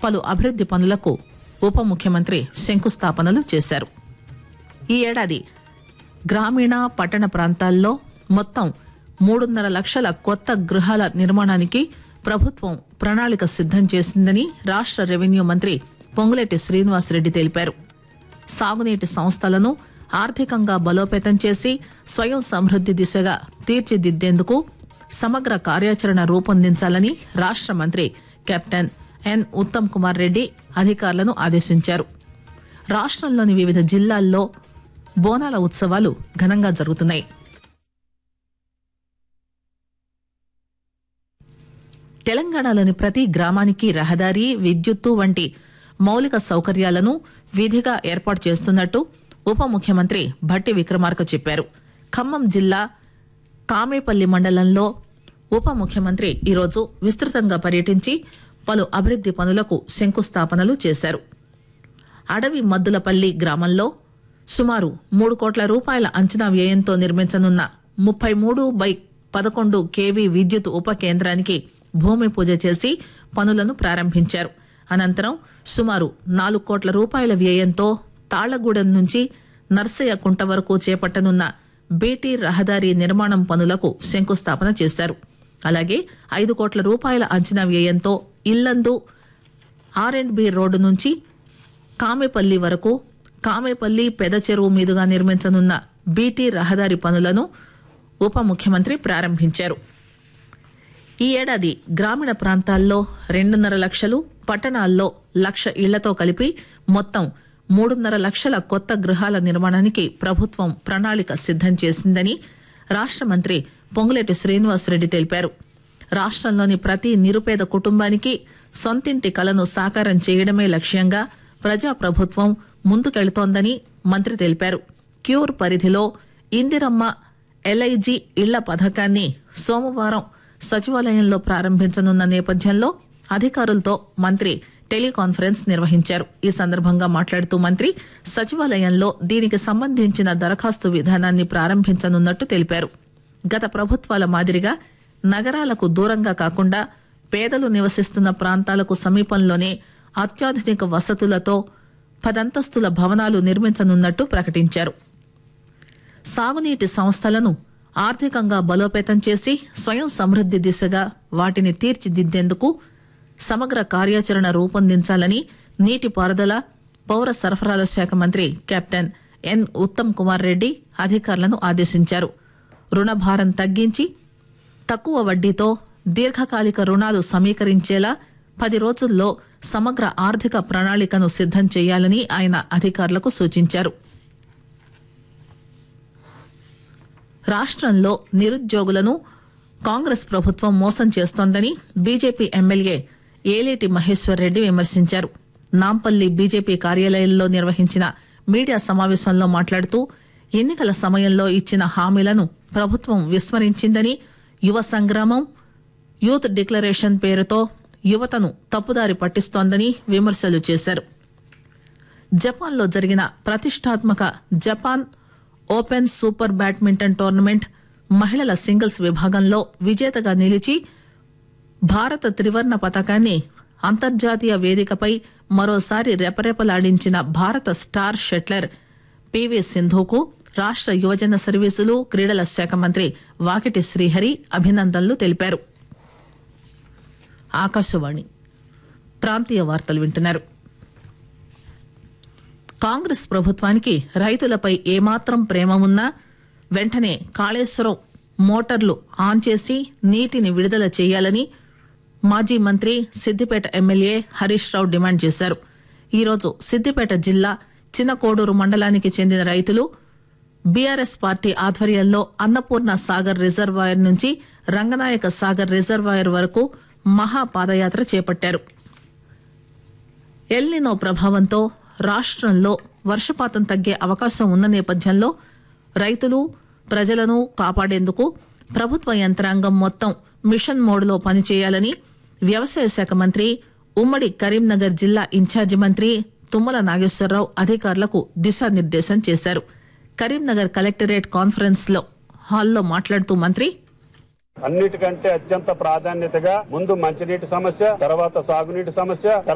పలు అభివృద్ది పనులకు ఉప ముఖ్యమంత్రి శంకుస్థాపనలు చేశారు ఈ ఏడాది గ్రామీణ పట్టణ ప్రాంతాల్లో మొత్తం మూడున్నర లక్షల కొత్త గృహాల నిర్మాణానికి ప్రభుత్వం ప్రణాళిక సిద్దం చేసిందని రాష్ట రెవెన్యూ మంత్రి పొంగులేటి శ్రీనివాసరెడ్డి తెలిపారు సాగునీటి సంస్థలను ఆర్థికంగా బలోపేతం చేసి స్వయం సమృద్ది దిశగా తీర్చిదిద్దేందుకు సమగ్ర కార్యాచరణ రూపొందించాలని రాష్ట మంత్రి కెప్టెన్ ఎన్ ఉత్తమ్ కుమార్ రెడ్డి అధికారులను ఆదేశించారు రాష్ట్రంలోని వివిధ జిల్లాల్లో బోనాల ఉత్సవాలు ఘనంగా జరుగుతున్నాయి తెలంగాణలోని ప్రతి గ్రామానికి రహదారి విద్యుత్తు వంటి మౌలిక సౌకర్యాలను విధిగా ఏర్పాటు చేస్తున్నట్టు ఉప ముఖ్యమంత్రి భట్టి విక్రమార్క చెప్పారు ఖమ్మం జిల్లా కామేపల్లి మండలంలో ఉప ముఖ్యమంత్రి ఈరోజు విస్తృతంగా పర్యటించి పలు అభివృద్ది పనులకు శంకుస్థాపనలు చేశారు అడవి మద్దులపల్లి గ్రామంలో సుమారు మూడు కోట్ల రూపాయల అంచనా వ్యయంతో నిర్మించనున్న ముప్పై మూడు బై పదకొండు కేవీ విద్యుత్ ఉప కేంద్రానికి భూమి పూజ చేసి పనులను ప్రారంభించారు అనంతరం సుమారు నాలుగు కోట్ల రూపాయల వ్యయంతో తాళ్లగూడెం నుంచి నర్సయ్య కుంట వరకు చేపట్టనున్న బీటీ రహదారి నిర్మాణం పనులకు శంకుస్థాపన చేశారు అలాగే ఐదు కోట్ల రూపాయల అంచనా వ్యయంతో Yellandu R and B road నుంచి కామెపల్లి వరకు కామెపల్లి పెద చెరువు మీదుగా నిర్మించనున్న బీటీ రహదారి పనులను ఉప ముఖ్యమంత్రి ప్రారంభించారు ఈ ఏడాది గ్రామీణ ప్రాంతాల్లో రెండున్నర లక్షలు పట్టణాల్లో లక్ష ఇళ్లతో కలిపి మొత్తం మూడున్నర లక్షల కొత్త గృహాల నిర్మాణానికి ప్రభుత్వం ప్రణాళిక సిద్దం చేసిందని రాష్ట మంత్రి పొంగులేటి శ్రీనివాసరెడ్డి తెలిపారు రాష్ట్రంలోని ప్రతి నిరుపేద కుటుంబానికి సొంతింటి కలను సాకారం చేయడమే లక్ష్యంగా ప్రజాప్రభుత్వం ముందుకెళుతోందని మంత్రి తెలిపారు క్యూర్ పరిధిలో ఇందిరమ్మ ఎల్ఐజీ ఇళ్ల పథకాన్ని సోమవారం సచివాలయంలో ప్రారంభించనున్న నేపథ్యంలో అధికారులతో మంత్రి టెలికాన్ఫరెన్స్ నిర్వహించారు ఈ సందర్భంగా మాట్లాడుతూ మంత్రి సచివాలయంలో దీనికి సంబంధించిన దరఖాస్తు విధానాన్ని ప్రారంభించనున్నట్టు తెలిపారు గత ప్రభుత్వాల మాదిరిగా నగరాలకు దూరంగా కాకుండా పేదలు నివసిస్తున్న ప్రాంతాలకు సమీపంలోనే అత్యాధునిక వసతులతో పదంతస్తుల భవనాలు నిర్మించనున్నట్టు ప్రకటించారు సాగునీటి సంస్థలను ఆర్థికంగా బలోపేతం చేసి స్వయం సమృద్ది దిశగా వాటిని తీర్చిదిద్దేందుకు సమగ్ర కార్యాచరణ రూపొందించాలని నీటిపారుదల పౌర సరఫరాల శాఖ మంత్రి కెప్టెన్ ఎన్ ఉత్తమ్ కుమార్ రెడ్డి అధికారులను ఆదేశించారు రుణభారం తగ్గించి తక్కువ వడ్డీతో దీర్ఘకాలిక రుణాలు సమీకరించేలా పది రోజుల్లో సమగ్ర ఆర్థిక ప్రణాళికను సిద్దం చేయాలని ఆయన అధికారులకు సూచించారు రాష్ట్రంలో నిరుద్యోగులను కాంగ్రెస్ ప్రభుత్వం మోసం చేస్తోందని బీజేపీ ఎమ్మెల్యే ఏలేటి మహేశ్వర్ రెడ్డి విమర్శించారు నాంపల్లి బీజేపీ కార్యాలయంలో నిర్వహించిన మీడియా సమావేశంలో మాట్లాడుతూ ఎన్నికల సమయంలో ఇచ్చిన హామీలను ప్రభుత్వం విస్మరించిందని యువ సంగ్రామం యూత్ డిక్లరేషన్ పేరుతో యువతను తప్పుదారి పట్టిస్తోందని విమర్శలు చేశారు జపాన్లో జరిగిన ప్రతిష్టాత్మక Japan open super badminton tournament మహిళల సింగిల్స్ విభాగంలో విజేతగా నిలిచి భారత త్రివర్ణ పతాకాన్ని అంతర్జాతీయ వేదికపై మరోసారి రెపరెపలాడించిన భారత స్టార్ షట్లర్ పివి సింధుకు రాష్ట యువజన సర్వీసులు క్రీడల శాఖ మంత్రి వాకిటి శ్రీహరి అభినందనలు తెలిపారు ఆకాశవాణి ప్రాంతీయ వార్తలు వింటున్నారు కాంగ్రెస్ ప్రభుత్వానికి రైతులపై ఏమాత్రం ప్రేమ ఉన్నా వెంటనే కాళేశ్వరం మోటార్లు ఆన్ చేసి నీటిని విడుదల చేయాలని మాజీ మంత్రి సిద్దిపేట ఎమ్మెల్యే హరీష్ రావు డిమాండ్ చేశారు ఈరోజు సిద్దిపేట జిల్లా చిన్నకోడూరు మండలానికి చెందిన రైతులు బీఆర్ఎస్ పార్టీ ఆధ్వర్యంలో అన్నపూర్ణ సాగర్ రిజర్వాయర్ నుంచి రంగనాయక సాగర్ రిజర్వాయర్ వరకు మహా పాదయాత్ర చేపట్టారు ఎల్నినో ప్రభావంతో రాష్ట్రంలో వర్షపాతం తగ్గే అవకాశం ఉన్న నేపథ్యంలో రైతులు ప్రజలను కాపాడేందుకు ప్రభుత్వ యంత్రాంగం మొత్తం మిషన్ మోడ్లో పనిచేయాలని వ్యవసాయ శాఖ మంత్రి ఉమ్మడి కరీంనగర్ జిల్లా ఇన్ఛార్జి మంత్రి తుమ్మల నాగేశ్వరరావు అధికారులకు దిశానిర్దేశం చేశారు కరీంనగర్ కలెక్టరేట్ కాన్ఫరెన్స్ లో హాల్లో మాట్లాడుతూ మంత్రి అన్నిటికంటే అత్యంత ప్రాధాన్యతగా ముందు మంచినీటి సమస్య తర్వాత సాగునీటి సమస్య